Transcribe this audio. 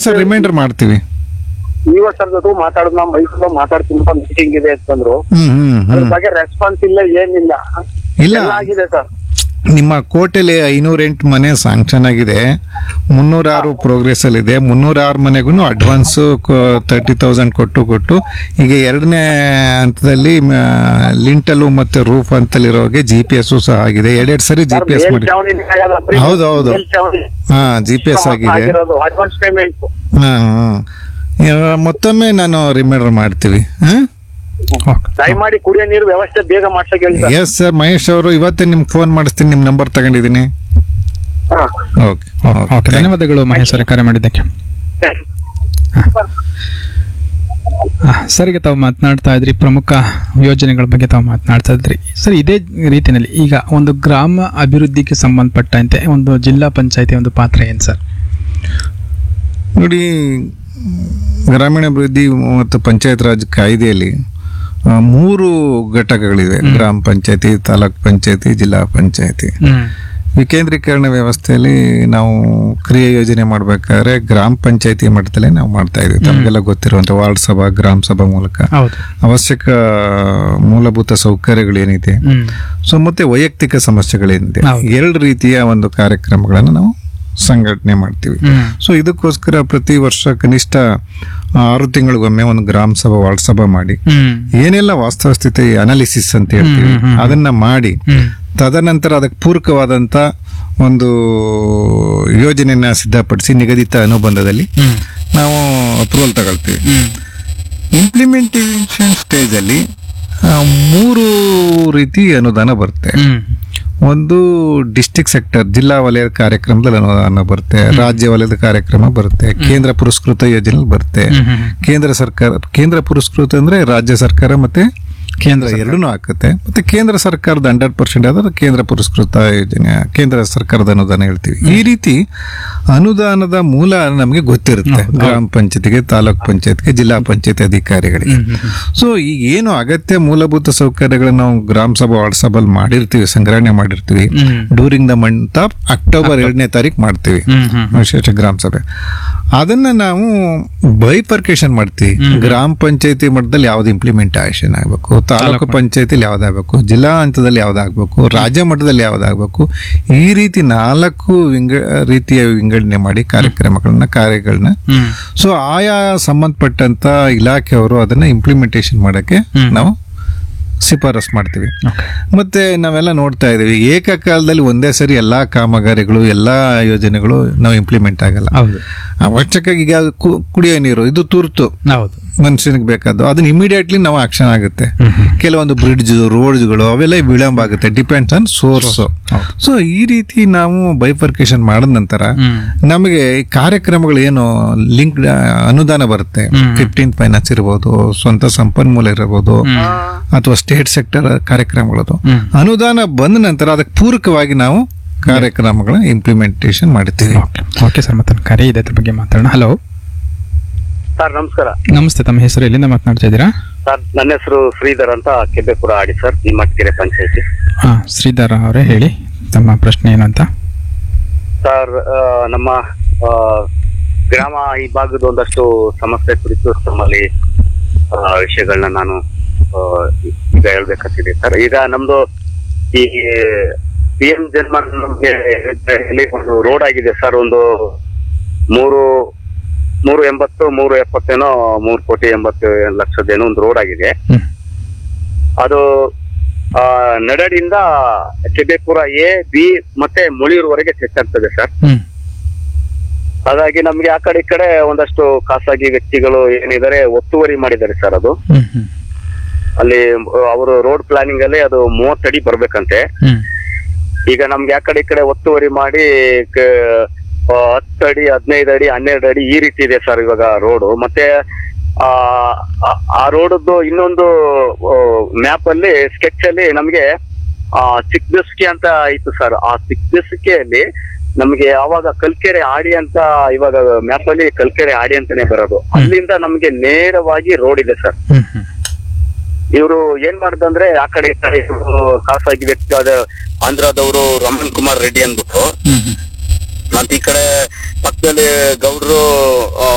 Sir reminder ಮಾಡ್ತೀವಿ ಈ ವರ್ಷದ್ದು ಮಾತಾಡೋದು ನಾವು ಮೈಸೂರು ಮಾತಾಡ್ತೀನಿ ಮೀಟಿಂಗ್ ಇದೆ ಅಂತಂದ್ರು ಹ್ಮ್ ಹ್ಮ್ ಅದ್ರ ಹ್ಮ್ ಬಗ್ಗೆ ರೆಸ್ಪಾನ್ಸ್ ಇಲ್ಲ ಏನಿಲ್ಲ ಇಲ್ಲ. ಎಲ್ಲ ಆಗಿದೆ ಸರ್ ನಿಮ್ಮ ಕೋಟೆಲಿ ಐನೂರ ಎಂಟು ಮನೆ ಸ್ಯಾಂಕ್ಷನ್ ಆಗಿದೆ ಮುನ್ನೂರಾರು ಪ್ರೋಗ್ರೆಸ್ ಅಲ್ಲಿ ಇದೆ ಮುನ್ನೂರಾರು ಮನೆಗೂ ಅಡ್ವಾನ್ಸ್ ತರ್ಟಿ ತೌಸಂಡ್ ಕೊಟ್ಟು ಕೊಟ್ಟು ಈಗ ಎರಡನೇ ಹಂತದಲ್ಲಿ ಲಿಂಟಲು ಮತ್ತೆ ರೂಫ್ ಅಂತಲ್ಲಿರೋಗೆ ಜಿ ಪಿ ಎಸ್ ಸಹ ಆಗಿದೆ ಎರಡೆರಡು ಸರಿ ಜಿ ಪಿ ಎಸ್ ಮಾಡಿ ಹೌದು, ಹೌದು. ಹಾ ಜಿ ಪಿ ಎಸ್ ಆಗಿದೆ ಅಡ್ವಾನ್ಸ್ ಪೇಮೆಂಟ್ ಹಾ ಹಾ. ಇವಾಗ ಮತ್ತೊಮ್ಮೆ ನಾನು ರಿಮೈಂಡರ್ ಮಾಡ್ತೀವಿ ಹಾ ದಯಮಾಡಿ ಕುಡಿಯೋ ನೀರು ವ್ಯವಸ್ಥೆ ಬೇಗ ಮಾಡ್ಸಕ್ ಹೇಳಿ ಸರ್ ಎಸ್ ಸರ್ ಮಹೇಶ್ ಅವರು ಇವತ್ತೇ ನಿಮ್ಗೆ ಫೋನ್ ಮಾಡಿಸ್ತೀನಿ ನಿಮ್ಮ ನಂಬರ್ ತಗೊಂಡಿದ್ದೀನಿ ಹಾ. ಓಕೆ ಓಕೆ ಧನ್ಯವಾದಗಳು ಮಹೇಶ್ ಅವರೇ ಕರೆ ಮಾಡಿದ್ದಕ್ಕೆ ಆ, ಸರ್ ಈಗ ತಾವು ಮಾತನಾಡ್ತಾ ಇದ್ರಿ ಪ್ರಮುಖ ಯೋಜನೆಗಳ ಬಗ್ಗೆ ತಾವು ಮಾತನಾಡ್ತಾ ಇದ್ರಿ ಸರ್ ಇದೇ ರೀತಿಯಲ್ಲಿ ಈಗ ಒಂದು ಗ್ರಾಮ ಅಭಿವೃದ್ಧಿಗೆ ಸಂಬಂಧಪಟ್ಟಂತೆ ಒಂದು ಜಿಲ್ಲಾ ಪಂಚಾಯತಿ ಒಂದು ಪಾತ್ರ ಏನು ಸರ್ ನೋಡಿ ಗ್ರಾಮೀಣಾಭಿವೃದ್ಧಿ ಮತ್ತು ಪಂಚಾಯತ್ ರಾಜ್ ಕಾಯ್ದೆಯಲ್ಲಿ ಆ, ಮೂರು ಘಟಕಗಳಿವೆ ಗ್ರಾಮ ಪಂಚಾಯತಿ ತಾಲೂಕ್ ಪಂಚಾಯತಿ ಜಿಲ್ಲಾ ಪಂಚಾಯತಿ ವಿಕೇಂದ್ರೀಕರಣ ವ್ಯವಸ್ಥೆಯಲ್ಲಿ ನಾವು ಕ್ರಿಯೆ ಯೋಜನೆ ಮಾಡ್ಬೇಕಾದ್ರೆ ಗ್ರಾಮ ಪಂಚಾಯತಿ ಮಟ್ಟದಲ್ಲೇ ನಾವು ಮಾಡ್ತಾ ಇದ್ವಿ ತಮಗೆಲ್ಲ ಗೊತ್ತಿರುವಂತ ವಾರ್ಡ್ ಸಭಾ ಗ್ರಾಮ ಸಭಾ ಮೂಲಕ ಹೌದು ಅವಶ್ಯಕ ಮೂಲಭೂತ ಸೌಕರ್ಯಗಳೇನಿದೆ ಹ್ಮ್ ಸೊ ಮತ್ತೆ ವೈಯಕ್ತಿಕ ಸಮಸ್ಯೆಗಳೇನಿದೆ ಹೌದು. ಎರಡು ರೀತಿಯ ಒಂದು ಕಾರ್ಯಕ್ರಮಗಳನ್ನು ನಾವು ಸಂಘಟನೆ ಮಾಡ್ತೀವಿ ಹ್ಮ್ ಸೊ ಇದಕ್ಕೋಸ್ಕರ ಪ್ರತಿ ವರ್ಷ ಕನಿಷ್ಠ ಆರು ತಿಂಗಳಿಗೊಮ್ಮೆ ಒಂದು ಗ್ರಾಮ ಸಭಾ ವಾರ್ಡ್ ಸಭಾ ಮಾಡಿ ಹ್ಮ್ ಏನೆಲ್ಲ ವಾಸ್ತವ ಸ್ಥಿತಿ ಅನಾಲಿಸಿಸ್ ಅಂತ ಹೇಳ್ತೀವಿ ಹ್ಮ್, ಹ್ಮ್, ಹ್ಮ್. ಅದನ್ನ ಮಾಡಿ ಹ್ಮ್ ತದನಂತರ ಅದಕ್ಕೆ ಪೂರಕವಾದಂತ ಒಂದು ಯೋಜನೆಯನ್ನ ಸಿದ್ಧಪಡಿಸಿ ನಿಗದಿತ ಅನುಬಂಧದಲ್ಲಿ ಹ್ಮ್ ನಾವು ಅಪ್ರೂವಲ್ ತಗೊಳ್ತೀವಿ ಹ್ಮ್ ಇಂಪ್ಲಿಮೆಂಟೇಷನ್ ಸ್ಟೇಜ್ ಅಲ್ಲಿ ಆ, ಮೂರು ರೀತಿ ಅನುದಾನ ಬರುತ್ತೆ ಹ್ಮ್ ಒಂದು ಡಿಸ್ಟಿಕ್ ಸೆಕ್ಟರ್ ಜಿಲ್ಲಾ ವಲಯದ ಕಾರ್ಯಕ್ರಮದಲ್ಲಿ ಅನುದಾನ ಬರುತ್ತೆ ರಾಜ್ಯ ವಲಯದ ಕಾರ್ಯಕ್ರಮ ಬರುತ್ತೆ ಕೇಂದ್ರ ಪುರಸ್ಕೃತ ಯೋಜನೆ ಬರುತ್ತೆ ಹ್ಮ್ ಹ್ಮ್ ಕೇಂದ್ರ ಸರ್ಕಾರ ಕೇಂದ್ರ ಪುರಸ್ಕೃತ ಅಂದ್ರೆ ರಾಜ್ಯ ಸರ್ಕಾರ ಮತ್ತೆ ಕೇಂದ್ರ ಎರಡೂ ಹಾಕುತ್ತೆ ಮತ್ತೆ ಕೇಂದ್ರ ಸರ್ಕಾರದ ಹಂಡ್ರೆಡ್ ಪರ್ಸೆಂಟ್ ಆದ್ರೆ ಕೇಂದ್ರ ಪುರಸ್ಕೃತ ಯೋಜನೆ ಕೇಂದ್ರ ಸರ್ಕಾರದ ಅನುದಾನ ಹೇಳ್ತೀವಿ ಈ ರೀತಿ ಅನುದಾನದ ಮೂಲ ನಮಗೆ ಗೊತ್ತಿರುತ್ತೆ ಗ್ರಾಮ ಪಂಚಾಯತಿಗೆ ತಾಲೂಕ್ ಪಂಚಾಯತ್ಗೆ ಜಿಲ್ಲಾ ಪಂಚಾಯತ್ ಅಧಿಕಾರಿಗಳಿಗೆ ಸೊ ಈಗ ಏನು ಅಗತ್ಯ ಮೂಲಭೂತ ಸೌಕರ್ಯಗಳನ್ನ ನಾವು ಗ್ರಾಮ ಸಭಾ ವಾರ್ಡ್ ಸಭೆಯಲ್ಲಿ ಮಾಡಿರ್ತೀವಿ ಸಂಗ್ರಹಣೆ ಮಾಡಿರ್ತೀವಿ ಹ್ಮ್. During the month of October ಎರಡನೇ ತಾರೀಕು ಮಾಡ್ತೀವಿ ಹ್ಮ್ ಹ್ಮ್ ವಿಶೇಷ ಗ್ರಾಮ ಸಭೆ ಅದನ್ನ ನಾವು ಬೈಫರ್ಕೇಶನ್ ಮಾಡ್ತೀವಿ ಗ್ರಾಮ ಪಂಚಾಯತಿ ಮಟ್ಟದಲ್ಲಿ ಯಾವ್ದು ಇಂಪ್ಲಿಮೆಂಟೇಷನ್ ಆಗಬೇಕು ತಾಲೂಕು ಪಂಚಾಯತಿಲಿ ಯಾವ್ದಾಗಬೇಕು ಜಿಲ್ಲಾ ಹಂತದಲ್ಲಿ ಯಾವ್ದಾಗಬೇಕು ರಾಜ್ಯ ಮಟ್ಟದಲ್ಲಿ ಯಾವ್ದಾಗಬೇಕು ಈ ರೀತಿ ನಾಲ್ಕು ವಿಂಗ ರೀತಿಯ ವಿಂಗಡಣೆ ಮಾಡಿ ಕಾರ್ಯಕ್ರಮಗಳನ್ನ ಕಾರ್ಯಗಳನ್ನ ಹ್ಮ್ ಸೊ ಆಯಾ ಸಂಬಂಧಪಟ್ಟಂತ ಇಲಾಖೆಯವರು ಅದನ್ನ ಇಂಪ್ಲಿಮೆಂಟೇಷನ್ ಮಾಡಕ್ಕೆ ಹ್ಮ್. ನಾವು ಶಿಫಾರಸ್ ಮಾಡ್ತೀವಿ ಓಕೆ ಮತ್ತೆ ನಾವೆಲ್ಲ ನೋಡ್ತಾ ಇದೀವಿ ಏಕಕಾಲದಲ್ಲಿ ಒಂದೇ ಸರಿ ಎಲ್ಲಾ ಕಾಮಗಾರಿಗಳು ಎಲ್ಲಾ ಯೋಜನೆಗಳು ನಾವು ಇಂಪ್ಲಿಮೆಂಟ್ ಆಗಲ್ಲ ಹೌದು ಅವಶ್ಯಕ ಈಗ ಕು- ಕುಡಿಯೋ ನೀರು ಇದು ತುರ್ತು ಹೌದು ಮನುಷ್ಯನಿಗೆ ಬೇಕಾದ್ದು ಅದನ್ನ ಇಮಿಡಿಯೇಟ್ಲಿ ನಾವು ಆಕ್ಷನ್ ಆಗುತ್ತೆ ಹ್ಮ್ ಹ್ಮ್ ಕೆಲವೊಂದು ಬ್ರಿಡ್ಜ್ ರೋಡ್ಸ್ಗಳು ಅವೆಲ್ಲ ವಿಳಂಬ ಆಗುತ್ತೆ ಡಿಪೆಂಡ್ಸ್ ಆನ್ ಸೋರ್ಸ್ ಹೌದು. ಸೊ ಈ ರೀತಿ ನಾವು ಬೈಫರ್ಕೇಶನ್ ಮಾಡಿದ ನಂತರ ಹ್ಮ್ ನಮಗೆ ಈ ಕಾರ್ಯಕ್ರಮಗಳು ಏನು ಲಿಂಕ್ ಅನುದಾನ ಬರುತ್ತೆ ಹ್ಮ್. ಫಿಫ್ಟೀನ್ ಫೈನಾನ್ಸ್ ಇರಬಹುದು ಸ್ವಂತ ಸಂಪನ್ಮೂಲ ಇರಬಹುದು ಹ್ಮ್. ಅಥವಾ ಸ್ಟೇಟ್ ಸೆಕ್ಟರ್ ಕಾರ್ಯಕ್ರಮಗಳದು ಹ್ಮ್. ಅನುದಾನ ಬಂದ ನಂತರ ಅದಕ್ಕೆ ಪೂರಕವಾಗಿ ನಾವು ಕಾರ್ಯಕ್ರಮಗಳ ಇಂಪ್ಲಿಮೆಂಟೇಷನ್ ಮಾಡ್ತೀವಿ ಓಕೆ ಓಕೆ ಸರ್ ಮತ್ತೆ ಕರೆ ಇದೆ ಅದ್ರ ಬಗ್ಗೆ ಮಾತಾಡೋಣ ಹಲೋ ಸರ್ ನಮಸ್ಕಾರ ನಮಸ್ತೆ ತಮ್ಮ ಹೆಸರು ಎಲ್ಲಿಂದ ಮಾತನಾಡ್ತಾ ಇದ್ದೀರಾ ಸರ್ ನನ್ನ ಹೆಸರು ಶ್ರೀಧರ್ ಅಂತ ಕೆಬ್ಬೆಪುರ ಆಡಿ ಸರ್ ಈ ಮಟ್ಕೆರೆ ಪಂಚಾಯತಿ ಹಾ ಶ್ರೀಧರ್ ಅವರೇ ಹೇಳಿ ತಮ್ಮ ಪ್ರಶ್ನೆ ಏನು ಅಂತ ಸರ್ ಆ, ನಮ್ಮ ಆ, ಗ್ರಾಮ ಈ ಭಾಗದ ಒಂದಷ್ಟು ಸಮಸ್ಯೆ ಕುರಿತು ತಮ್ಮಲ್ಲಿ ಆ, ವಿಷಯಗಳನ್ನ ನಾನು ಆ, ಈಗ ಹೇಳ್ಬೇಕಂತಿದೆ ಸರ್ ಈಗ ನಮ್ದು ಈ ಪಿ ಎಂ ಜನ್ಮ ನಮ್ಗೆ ಇಲ್ಲಿ ಒಂದು ರೋಡ್ ಆಗಿದೆ ಸರ್ ಒಂದು ಮೂರು ಮೂರು ಎಂಬತ್ತು ಮೂರು ಎಪ್ಪತ್ತೇನೋ ಮೂರು ಕೋಟಿ ಎಂಬತ್ತು ಲಕ್ಷದೇನೋ ಒಂದು ರೋಡ್ ಆಗಿದೆ ಹ್ಮ್ ಅದು ಆ, ನಡಡಿಯಿಂದ ಕೆಬೆಪುರ ಎ ಬಿ ಮತ್ತೆ ಮುಳಿಯೂರ್ವರೆಗೆ ಚೆಕ್ ಆಗ್ತದೆ ಸರ್ ಹ್ಮ್ ಹಾಗಾಗಿ ನಮ್ಗೆ ಆ ಕಡೆ ಈ ಕಡೆ ಒಂದಷ್ಟು ಖಾಸಗಿ ವ್ಯಕ್ತಿಗಳು ಏನಿದ್ದಾರೆ ಒತ್ತುವರಿ ಮಾಡಿದ್ದಾರೆ ಸರ್ ಅದು ಹ್ಮ್ ಹ್ಮ್ ಅಲ್ಲಿ ಅವರು ರೋಡ್ ಪ್ಲಾನಿಂಗ್ ಅಲ್ಲಿ ಅದು ಮೂವತ್ತಡಿ ಬರ್ಬೇಕಂತೆ ಹ್ಮ್ ಈಗ ನಮ್ಗೆ ಆ ಕಡೆ ಈ ಕಡೆ ಒತ್ತುವರಿ ಮಾಡಿ ಕ- ಆ, ಹತ್ತು ಅಡಿ ಹದಿನೈದು ಅಡಿ ಹನ್ನೆರಡು ಅಡಿ ಈ ರೀತಿ ಇದೆ ಸರ್ ಇವಾಗ ರೋಡು ಮತ್ತೆ ಆ ಆ- ಆ ರೋಡದ್ದು ಇನ್ನೊಂದು ಮ್ಯಾಪ್ ಅಲ್ಲಿ ಸ್ಕೆಚ್ ಅಲ್ಲಿ ನಮ್ಗೆ ಆ ಚಿಕ್ಕಬಿಸ್ಕಿ ಅಂತ ಇತ್ತು ಸರ್ ಆ ಚಿಕ್ಕಬಿಸ್ಕಿಯಲ್ಲಿ ನಮ್ಗೆ ಯಾವಾಗ ಕಲ್ಕೆರೆ ಆಡಿ ಅಂತ ಇವಾಗ ಮ್ಯಾಪ್ ಅಲ್ಲಿ ಕಲ್ಕೆರೆ ಆಡಿ ಅಂತಾನೆ ಬರೋದು ಅಲ್ಲಿಂದ ನಮ್ಗೆ ನೇರವಾಗಿ ರೋಡ್ ಇದೆ ಸರ್ ಹ್ಮ್ ಹ್ಮ್ ಇವರು ಏನ್ ಮಾಡ್ದಂದ್ರೆ ಆ ಕಡೆ ಈ ಕಡೆ ಇವ್ರು ಖಾಸಗಿ ವ್ಯಕ್ತಿ ಆದ ಆಂಧ್ರದವರು ರಮಣ್ ಕುಮಾರ್ ರೆಡ್ಡಿ ಅಂದ್ಬಿಟ್ಟು ಹ್ಮ್ ಹ್ಮ್ ಮತ್ತೆ ಈ ಕಡೆ ಪಕ್ಕದಲ್ಲಿ ಗೌಡ್ರು ಆ,